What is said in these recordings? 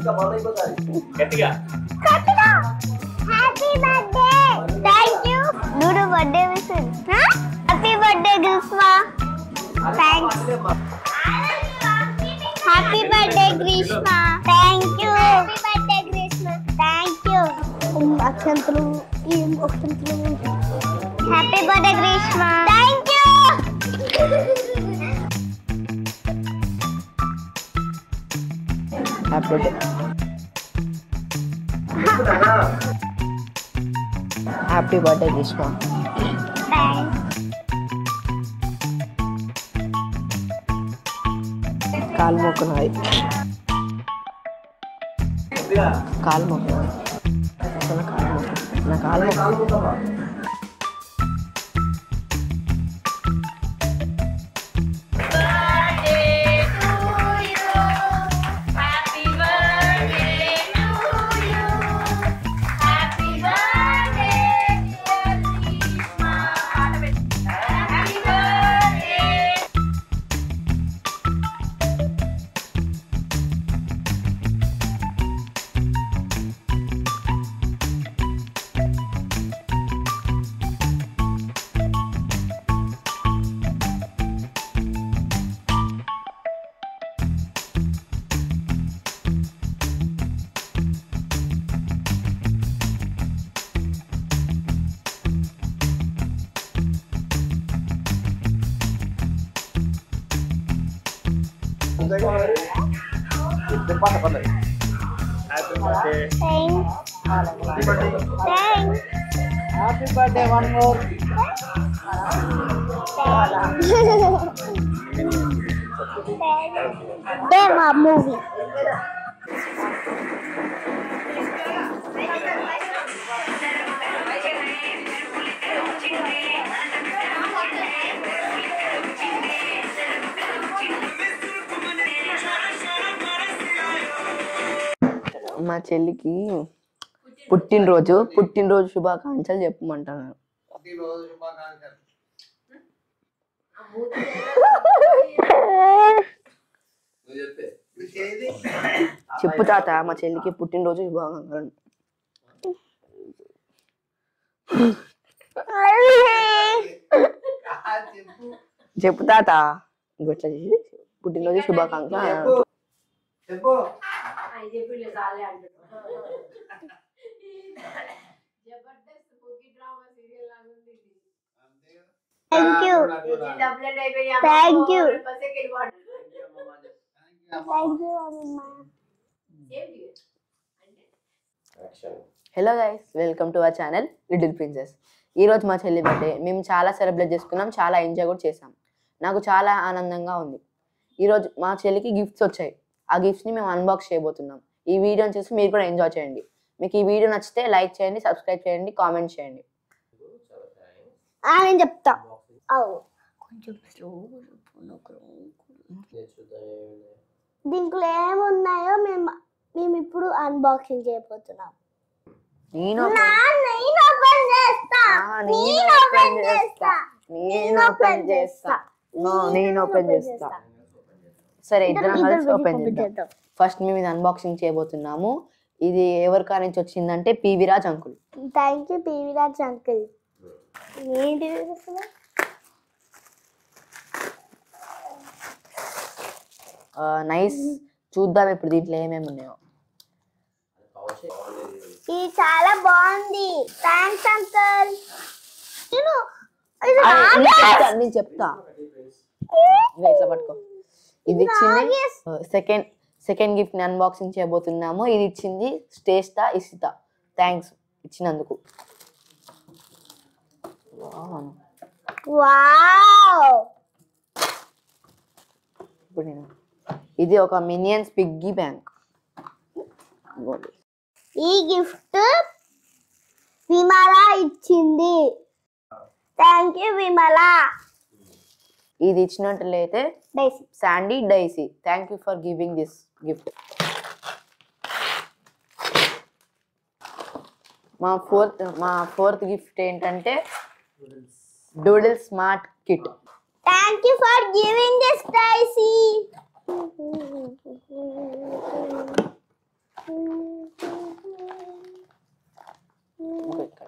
గట్టిగా happy birthday thank you dude birthday wish happy birthday Greeshma thanks happy birthday Greeshma thank you happy birthday Greeshma thank you అక్షంతలు ఏం అక్షంతలు happy birthday Greeshma thank you happy birthday happy birthday Greeshma thanks కాలు మొక్కున్నది కాలు మొక్కు నా కాలు మొక్కు నా కాలు మొక్కు happy birthday thanks thanks happy birthday one more Demo movie. మా చెల్లికి పుట్టినరోజు పుట్టినరోజు శుభాకాంక్షలు చెప్పమంటున్నాను చెప్పు తాత మా చెల్లికి పుట్టినరోజు శుభాకాంక్షలు చెప్పు తాత ఇంకొట్లా చేసి పుట్టినరోజు శుభాకాంక్షలు Thank you. Thank you. Thank you, Amma. Hello guys welcome to our channel little princess ఈ రోజు మా చెల్లి బర్త్డే మేము చాలా సెలబ్రేట్ చేసుకున్నాం చాలా ఎంజాయ్ కూడా చేసాం నాకు చాలా ఆనందంగా ఉంది ఈ రోజు మా చెల్లికి గిఫ్ట్స్ వచ్చాయి ఆ గిఫ్ట్స్ని మేము అన్బాక్స్ చేయబోతున్నాం ఈ వీడియోని చూసి మీరు కూడా ఎంజాయ్ చేయండి మీకు ఈ వీడియో నచ్చితే లైక్ చేయండి సబ్స్క్రైబ్ చేయండి కామెంట్ చేయండి ఆ, నేను చెప్తా అవు కొంచెం స్లో దీంట్లో ఏమున్నాయో మేము మేము ఇప్పుడు అన్బాక్సింగ్ చేయబోతున్నాం నేను నా, నేను ఓపెన్ చేస్తా ఆ, నేను నేను open ఓపెన్ చేస్తా. చేస్తా నేను ఓపెన్ చేస్తా No, నేను ఓపెన్ చేస్తా సరే ఇద్దరం కలిసి ఓపెన్ చేద్దాం ఫస్ట్ మేము ఇది అన్బాక్సింగ్ చేయబోతున్నాము ఇది ఎవరి కాడ నుంచి వచ్చిందంటే PV Raj uncle thank you PV Raj uncle ఏంటి నైస్ చూద్దాం ఇప్పుడు దీంట్లో ఏమేమి ఉన్నాయో ఇది చాలా బాగుంది థ్యాంక్స్ అంకుల్ నేను ఇది ఆ, నేను నాకే. చెప్తా, నేను చెప్తా ఇదిగో ఇట్లా పట్టుకో ఇది ఇచ్చింది నాకే. సెకండ్ సెకండ్ గిఫ్ట్ ని అన్బాక్సింగ్ చేయబోతున్నాము ఇది ఇచ్చింది స్టేస్తా ఇసిత థ్యాంక్స్ ఇచ్చినందుకు Wow. వావ్ ఇప్పుడు నేను ఇది ఒక మినియన్స్ పిగ్గీ బ్యాంక్ ఈ గిఫ్ట్ విమల ఇచ్చింది థ్యాంక్ యూ విమల ఇది ఇచ్చినట్లయితే Daisy Sandy Daisy thank you for giving this gift మా ఫోర్త్ మా ఫోర్త్ గిఫ్ట్ ఏంటంటే doodle smart kit thank you for giving this Daisy ఇంకో ఇక్కడ.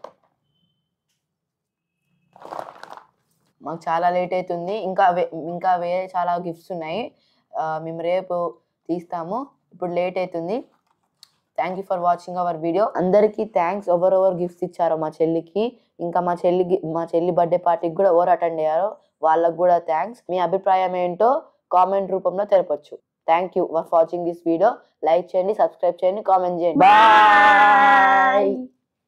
మాకు చాలా లేట్ అవుతుంది ఇంకా వే- ఇంకా వేరే చాలా గిఫ్ట్స్ ఉన్నాయి ఆ, మేము రేపు తీస్తాము ఇప్పుడు లేట్ అవుతుంది thank you for watching our video అందరికీ థ్యాంక్స్ ఎవరు ఎవరు గిఫ్ట్స్ ఇచ్చారో మా చెల్లికి ఇంకా మా చెల్లి మా చెల్లి బర్త్డే పార్టీకి కూడా ఎవరు అటెండ్ అయ్యారో వాళ్ళకు కూడా థ్యాంక్స్ మీ అభిప్రాయం ఏంటో కామెంట్ రూపంలో తెలపచ్చు thank you for watching this video like చేయండి సబ్స్క్రైబ్ చేయండి కామెంట్ చేయండి బాయ్